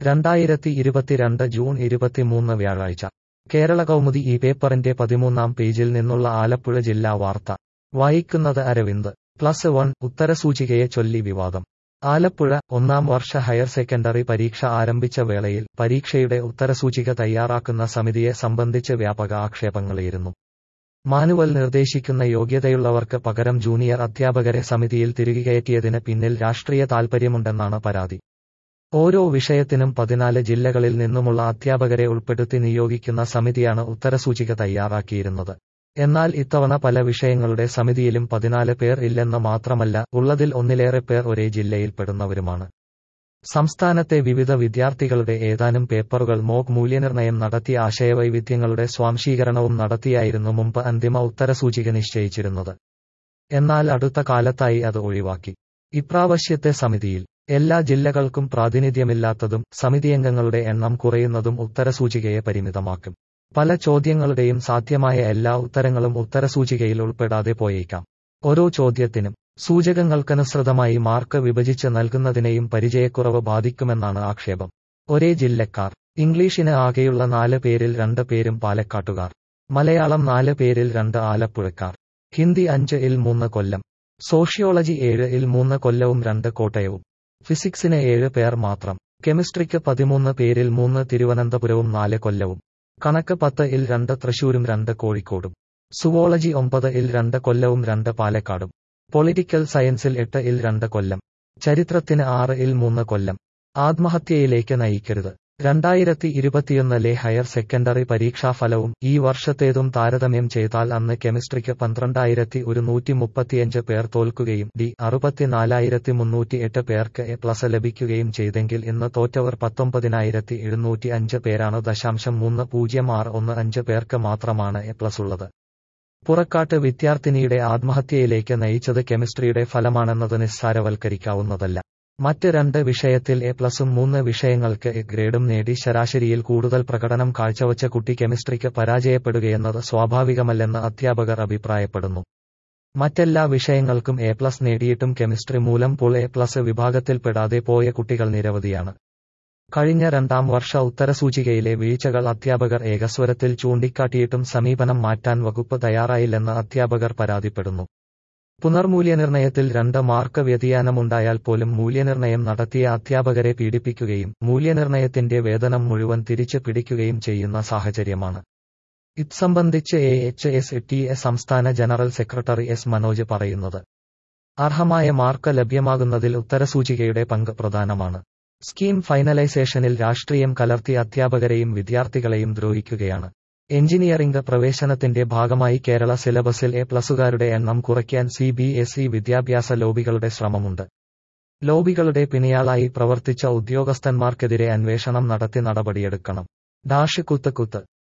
രണ്ടായിരത്തി ഇരുപത്തിരണ്ട് ജൂൺ ഇരുപത്തിമൂന്ന് വ്യാഴാഴ്ച കേരള കൗമുദി ഈ പേപ്പറിന്റെ പതിമൂന്നാം പേജിൽ നിന്നുള്ള ആലപ്പുഴ ജില്ലാ വാർത്ത വായിക്കുന്നത് അരവിന്ദ് പ്ലസ് വൺ ഉത്തരസൂചികയെ ചൊല്ലി വിവാദം ആലപ്പുഴ ഒന്നാം വർഷ ഹയർ സെക്കൻഡറി പരീക്ഷ ആരംഭിച്ച വേളയിൽ പരീക്ഷയുടെ ഉത്തരസൂചിക തയ്യാറാക്കുന്ന സമിതിയെ സംബന്ധിച്ച് വ്യാപക ആക്ഷേപങ്ങളായിരുന്നു മാനുവൽ നിർദ്ദേശിക്കുന്ന യോഗ്യതയുള്ളവർക്ക് പകരം ജൂനിയർ അധ്യാപകരെ സമിതിയിൽ തിരികെയറ്റിയതിന് പിന്നിൽ രാഷ്ട്രീയ താൽപര്യമുണ്ടെന്നാണ് പരാതി ഓരോ വിഷയത്തിനും പതിനാല് ജില്ലകളിൽ നിന്നുമുള്ള അധ്യാപകരെ ഉൾപ്പെടുത്തി നിയോഗിക്കുന്ന സമിതിയാണ് ഉത്തരസൂചിക തയ്യാറാക്കിയിരുന്നത് എന്നാൽ ഇത്തവണ പല വിഷയങ്ങളുടെ സമിതിയിലും പതിനാല് പേർ ഇല്ലെന്ന് മാത്രമല്ല ഉള്ളതിൽ ഒന്നിലേറെ പേർ ഒരേ ജില്ലയിൽപ്പെടുന്നവരുമാണ് സംസ്ഥാനത്തെ വിവിധ വിദ്യാർത്ഥികളുടെ ഏതാനും പേപ്പറുകൾ മോക്ക് മൂല്യനിർണ്ണയം നടത്തി ആശയവൈവിധ്യങ്ങളുടെ സ്വാംശീകരണവും നടത്തിയായിരുന്നു മുമ്പ് അന്തിമ ഉത്തരസൂചിക നിശ്ചയിച്ചിരുന്നത് എന്നാൽ അടുത്ത കാലത്തായി അത് ഒഴിവാക്കി ഇപ്രാവശ്യത്തെ സമിതിയിൽ എല്ലാ ജില്ലകൾക്കും പ്രാതിനിധ്യമില്ലാത്തതും സമിതിയംഗങ്ങളുടെ എണ്ണം കുറയുന്നതും ഉത്തരസൂചികയെ പരിമിതമാക്കും പല ചോദ്യങ്ങളുടെയും സാധ്യമായ എല്ലാ ഉത്തരങ്ങളും ഉത്തരസൂചികയിൽ ഉൾപ്പെടാതെ പോയേക്കാം ഓരോ ചോദ്യത്തിനും സൂചകങ്ങൾക്കനുസൃതമായി മാർക്ക് വിഭജിച്ച് നൽകുന്നതിനെയും പരിചയക്കുറവ് ബാധിക്കുമെന്നാണ് ആക്ഷേപം ഒരേ ജില്ലക്കാർ ഇംഗ്ലീഷിന് ആകെയുള്ള നാല് പേരിൽ രണ്ട് പേരും പാലക്കാട്ടുകാർ മലയാളം നാല് പേരിൽ രണ്ട് ആലപ്പുഴക്കാർ ഹിന്ദി അഞ്ച് ഇൽ മൂന്ന് കൊല്ലം സോഷ്യോളജി ഏഴ് ഇൽ മൂന്ന് കൊല്ലവും രണ്ട് കോട്ടയവും ഫിസിക്സിന് ഏഴ് പേർ മാത്രം കെമിസ്ട്രിക്ക് പതിമൂന്ന് പേരിൽ മൂന്ന് തിരുവനന്തപുരവും നാല് കൊല്ലവും കണക്ക് പത്ത് ഇൽ രണ്ട് തൃശൂരും രണ്ട് കോഴിക്കോടും സുവോളജി ഒമ്പത് ഇൽ രണ്ട് കൊല്ലവും രണ്ട് പാലക്കാടും പൊളിറ്റിക്കൽ സയൻസിൽ എട്ട് ഇൽ രണ്ട് കൊല്ലം ചരിത്രത്തിന് ആറ് ഇൽ മൂന്ന് കൊല്ലം ആത്മഹത്യയിലേക്ക് നയിക്കരുത് രണ്ടായിരത്തി ഇരുപത്തിയൊന്നിലെ ഹയർ സെക്കൻഡറി പരീക്ഷാഫലവും ഈ വർഷത്തേതും താരതമ്യം ചെയ്താൽ അന്ന് കെമിസ്ട്രിക്ക് പന്ത്രണ്ടായിരത്തി ഒരുന്നൂറ്റി മുപ്പത്തിയഞ്ച് പേർ തോൽക്കുകയും ഡി അറുപത്തിനാലായിരത്തി മുന്നൂറ്റി എട്ട് പേർക്ക് എ പ്ലസ് ലഭിക്കുകയും ചെയ്തെങ്കിൽ ഇന്ന് തോറ്റവർ പത്തൊമ്പതിനായിരത്തി എഴുന്നൂറ്റി അഞ്ച് പേരാണ് ദശാംശം മൂന്ന് പൂജ്യം ആറ് ഒന്ന് അഞ്ച് പേർക്ക് മാത്രമാണ് എ പ്ലസ് ഉള്ളത് പുറക്കാട്ട് വിദ്യാർത്ഥിനിയുടെ ആത്മഹത്യയിലേക്ക് നയിച്ചത് കെമിസ്ട്രിയുടെ ഫലമാണെന്നത് നിസ്സാരവൽക്കരിക്കാവുന്നതല്ല മറ്റ് രണ്ട് വിഷയത്തിൽ എ പ്ലസും മൂന്ന് വിഷയങ്ങൾക്ക് എ ഗ്രേഡും നേടി ശരാശരിയിൽ കൂടുതൽ പ്രകടനം കാഴ്ചവച്ച കുട്ടി കെമിസ്ട്രിക്ക് പരാജയപ്പെടുകയെന്നത് സ്വാഭാവികമല്ലെന്ന് അധ്യാപകർ അഭിപ്രായപ്പെടുന്നു മറ്റെല്ലാ വിഷയങ്ങൾക്കും എ പ്ലസ് നേടിയിട്ടും കെമിസ്ട്രി മൂലം പുൾ എ പ്ലസ് വിഭാഗത്തിൽപ്പെടാതെ പോയ കുട്ടികൾ നിരവധിയാണ് കഴിഞ്ഞ രണ്ടാം വർഷ ഉത്തരസൂചികയിലെ വീഴ്ചകൾ അധ്യാപകർ ഏകസ്വരത്തിൽ ചൂണ്ടിക്കാട്ടിയിട്ടും സമീപനം മാറ്റാൻ വകുപ്പ് തയ്യാറായില്ലെന്ന് അധ്യാപകർ പരാതിപ്പെടുന്നു പുനർമൂല്യനിർണയത്തിൽ രണ്ട് മാർക്ക് വ്യതിയാനമുണ്ടായാൽ പോലും മൂല്യനിർണയം നടത്തിയ അധ്യാപകരെ പീഡിപ്പിക്കുകയും മൂല്യനിർണയത്തിന്റെ വേതനം മുഴുവൻ തിരിച്ചു പിടിക്കുകയും ചെയ്യുന്ന സാഹചര്യമാണ് ഇത് സംബന്ധിച്ച് A H S T A സംസ്ഥാന ജനറൽ സെക്രട്ടറി എസ് മനോജ് പറയുന്നത് അർഹമായ മാർക്ക് ലഭ്യമാകുന്നതിൽ ഉത്തരസൂചികയുടെ പങ്ക് പ്രധാനമാണ് സ്കീം ഫൈനലൈസേഷനിൽ രാഷ്ട്രീയം കലർത്തി അധ്യാപകരെയും വിദ്യാർത്ഥികളെയും ദ്രോഹിക്കുകയാണ് എഞ്ചിനീയറിംഗ് പ്രവേശനത്തിന്റെ ഭാഗമായി കേരള സിലബസിൽ എ പ്ലസുകാരുടെ എണ്ണം കുറയ്ക്കാൻ സി ബി എസ് ഇ വിദ്യാഭ്യാസ ലോബികളുടെ ശ്രമമുണ്ട് ലോബികളുടെ പിണിയാളായി പ്രവർത്തിച്ച ഉദ്യോഗസ്ഥന്മാർക്കെതിരെ അന്വേഷണം നടത്തി നടപടിയെടുക്കണം ഡാഷ് കുത്ത് കുത്ത്